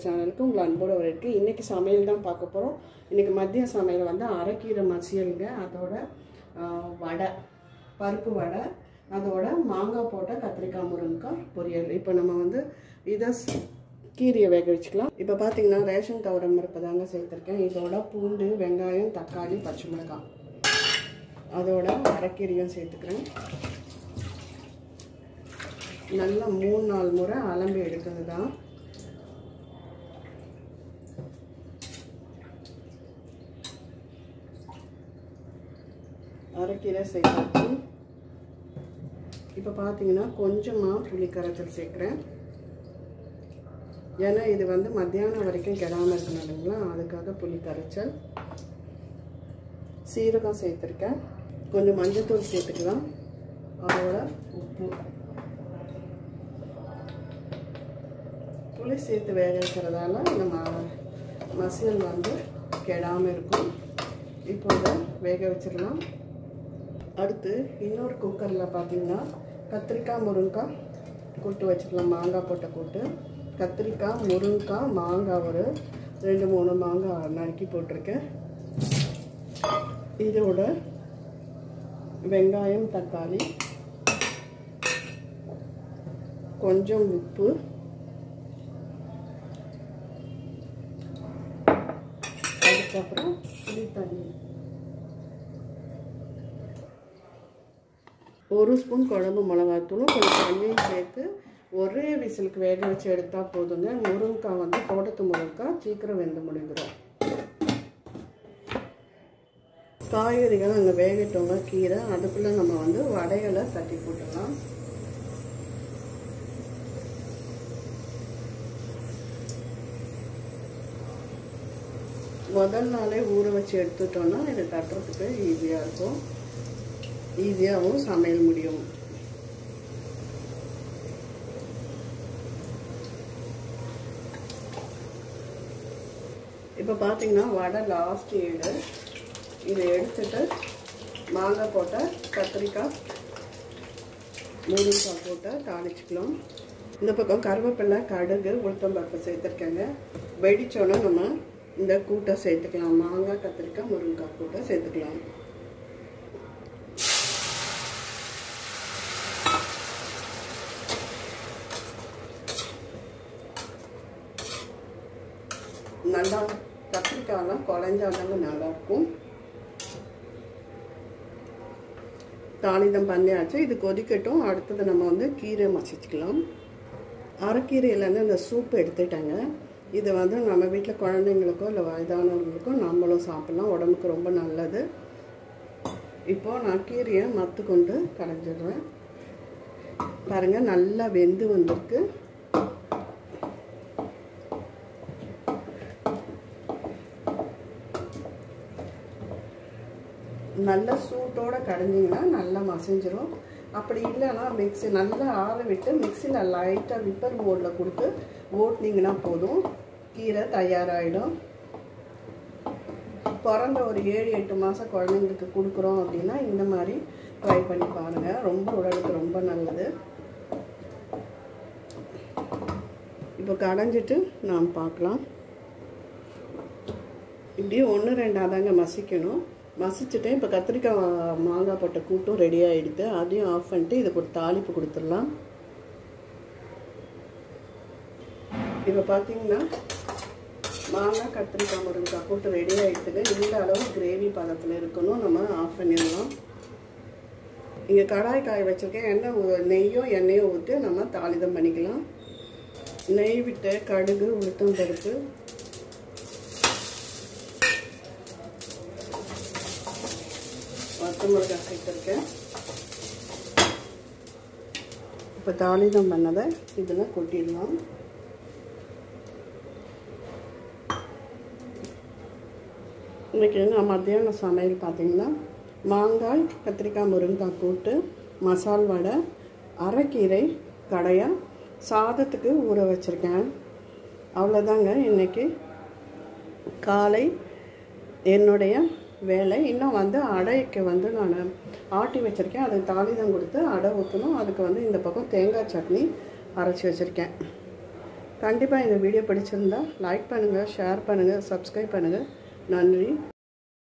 சேனலுக்கு உங்களை அன்போடு வரவேற்கு இன்றைக்கி சமையல் தான் பார்க்க போகிறோம் இன்றைக்கி மதிய சமையல் வந்து அரைக்கீரை மசியலுங்க அதோட ஆ, வடை பருப்பு வடை அதோட மாங்காய் போட்ட கத்திரிக்காய் முருங்கைக்காய் பொரியல் இப்போ நம்ம வந்து இதை ஸ்- கீரையை வேக வச்சுக்கலாம் இப்போ பார்த்தீங்கன்னா ரேஷன் தவறம் இருப்பதாங்க சேர்த்துருக்கேன் இதோட பூண்டு வெங்காயம் தக்காளி பச்சை மிளகாய் அதோட அரைக்கீரையும் சேர்த்துக்கிறேன் நல்லா மூணு நாலு முறை அலம்பி எடுக்கிறது தான் அரைக்கீரை சேர்த்தாச்சு இப்போ பார்த்தீங்கன்னா கொஞ்சமாக புளி கரைச்சல் சேர்க்குறேன் ஏன்னா இது வந்து மத்தியானம் வரைக்கும் கெடாமல் இருக்கணும் இல்லைங்களா அதுக்காக புளி கரைச்சல் சீரகம் சேர்த்துருக்கேன் கொஞ்சம் மஞ்சத்தூள் சேர்த்துக்கலாம் அதோட உப்பு புளி சேர்த்து வேக வைக்கிறதால நம்ம மசியல் வந்து கெடாமல் இருக்கும் இப்போ இதை வேக வச்சிடலாம் அடுத்து இன்னொரு குக்கரில் பார்த்தீங்கன்னா கத்திரிக்காய் முருங்கைக்காய் கூட்டு வச்சுக்கலாம் மாங்காய் போட்ட கூட்டு கத்திரிக்காய் முருங்கைக்காய் மாங்காய் ஒரு ரெண்டு மூணு மாங்காய் நறுக்கி போட்டிருக்கேன் இதோட வெங்காயம் தக்காளி கொஞ்சம் உப்பு அதுக்கப்புறம் புளி தண்ணி ஒரு ஸ்பூன் குழம்பு மிளகாத்தூளும் கொஞ்சம் தண்ணியும் சேர்த்து ஒரே விசிலுக்கு வேக வச்சு எடுத்தால் போதுங்க முருங்கைக்காய் வந்து தோட்டத்து முருங்கைக்காய் சீக்கிரம் வெந்து முடிஞ்சிடும் காய்கறிகள் அங்கே வேகட்டோங்க கீரை அதுக்குள்ளே நம்ம வந்து வடைகளை தட்டி போட்டுடலாம் முதல் நாளே ஊற வச்சு எடுத்துட்டோம்னா இது தட்டுறதுக்கு ஈஸியாக இருக்கும் ஈஸியாகவும் சமையல் முடியும் இப்போ பார்த்தீங்கன்னா வடை லாஸ்ட் ஈடு இதை எடுத்துட்டு மாங்காய் போட்ட கத்திரிக்காய் முருங்கைக்காய் போட்டு தாளிச்சுக்கலாம் இந்த பக்கம் கருவேப்பிலை கடுகு உளுத்தம்பருப்பு சேர்த்துருக்கேங்க வெடிச்சோன்னே நம்ம இந்த கூட்டை சேர்த்துக்கலாம் மாங்காய் கத்திரிக்காய் முருங்கைக்காய் கூட்டை சேர்த்துக்கலாம் நல்லா கத்திரிக்காயெல்லாம் குழஞ்சாதாங்க நல்லாயிருக்கும் தாளிதம் பண்ணியாச்சு இது கொதிக்கட்டும் அடுத்தது நம்ம வந்து கீரை மசிச்சுக்கலாம் அரைக்கீரையிலேருந்து இந்த சூப் எடுத்துட்டாங்க இது வந்து நம்ம வீட்டில் குழந்தைங்களுக்கோ இல்லை வயதானவங்களுக்கோ நம்மளும் சாப்பிட்லாம் உடம்புக்கு ரொம்ப நல்லது இப்போது நான் கீரையை மத்து கொண்டு கடைஞ்சிடுறேன் பாருங்கள் நல்லா வெந்து வந்திருக்கு நல்லா சூட்டோட கடைஞ்சிங்கன்னா நல்லா மசிஞ்சிரும் அப்படி இல்லைன்னா மிக்ஸி நல்லா ஆற விட்டு மிக்சியில் லைட்டாக விப்பர் மோடில் கொடுத்து ஓட்டினீங்கன்னா போதும் கீரை தயாராகிடும் பிறந்த ஒரு ஏழு எட்டு மாதம் குழந்தைங்களுக்கு கொடுக்குறோம் அப்படின்னா இந்த மாதிரி ட்ரை பண்ணி பாருங்கள் ரொம்ப உடலுக்கு ரொம்ப நல்லது இப்போ கடைஞ்சிட்டு நாம் பார்க்கலாம் இப்படியே ஒன்று ரெண்டாதாங்க மசிக்கணும் மசிச்சுட்டு இப்போ கத்திரிக்காய் மாங்காய் போட்ட கூட்டும் ரெடி ஆகிடுது அதையும் ஆஃப் பண்ணிட்டு இதுக்கு ஒரு தாளிப்பு கொடுத்துடலாம் இப்போ பார்த்தீங்கன்னா மாங்காய் கத்திரிக்காய் முருங்கைக்காய் கூட்டு ரெடி ஆகிடுதுங்க இந்த அளவு கிரேவி பதத்தில் இருக்கணும் நம்ம ஆஃப் பண்ணிடலாம் இங்கே கடாய் காய வச்சுருக்கேன் எண்ணெய் ஊ- நெய்யோ எண்ணெயோ ஊற்றி நம்ம தாளிதம் பண்ணிக்கலாம் நெய் விட்டு கடுகு உளுத்தம் பருப்பு வத்த மிளகாய் சேர்த்துருக்கேன் இப்போ தாளிதம் பண்ணதை இதில் கொட்டிடலாம் இன்றைக்கி நான் மத்தியானம் சமையல் பார்த்தீங்கன்னா மாங்காய் கத்திரிக்காய் முருங்கைக்காய் கூட்டு மசால் வடை அரைக்கீரை கடையா சாதத்துக்கு ஊற வச்சுருக்கேன் அவ்வளோதாங்க இன்றைக்கி காலை என்னுடைய வேலை இன்னும் வந்து அடைக்கு வந்து நான் ஆட்டி வச்சுருக்கேன் அதுக்கு தாளிதம் கொடுத்து அடை ஊற்றணும் அதுக்கு வந்து இந்த பக்கம் தேங்காய் சட்னி அரைச்சி வச்சுருக்கேன் கண்டிப்பாக இந்த வீடியோ பிடிச்சிருந்தா லைக் பண்ணுங்கள் ஷேர் பண்ணுங்கள் சப்ஸ்கிரைப் பண்ணுங்கள் நன்றி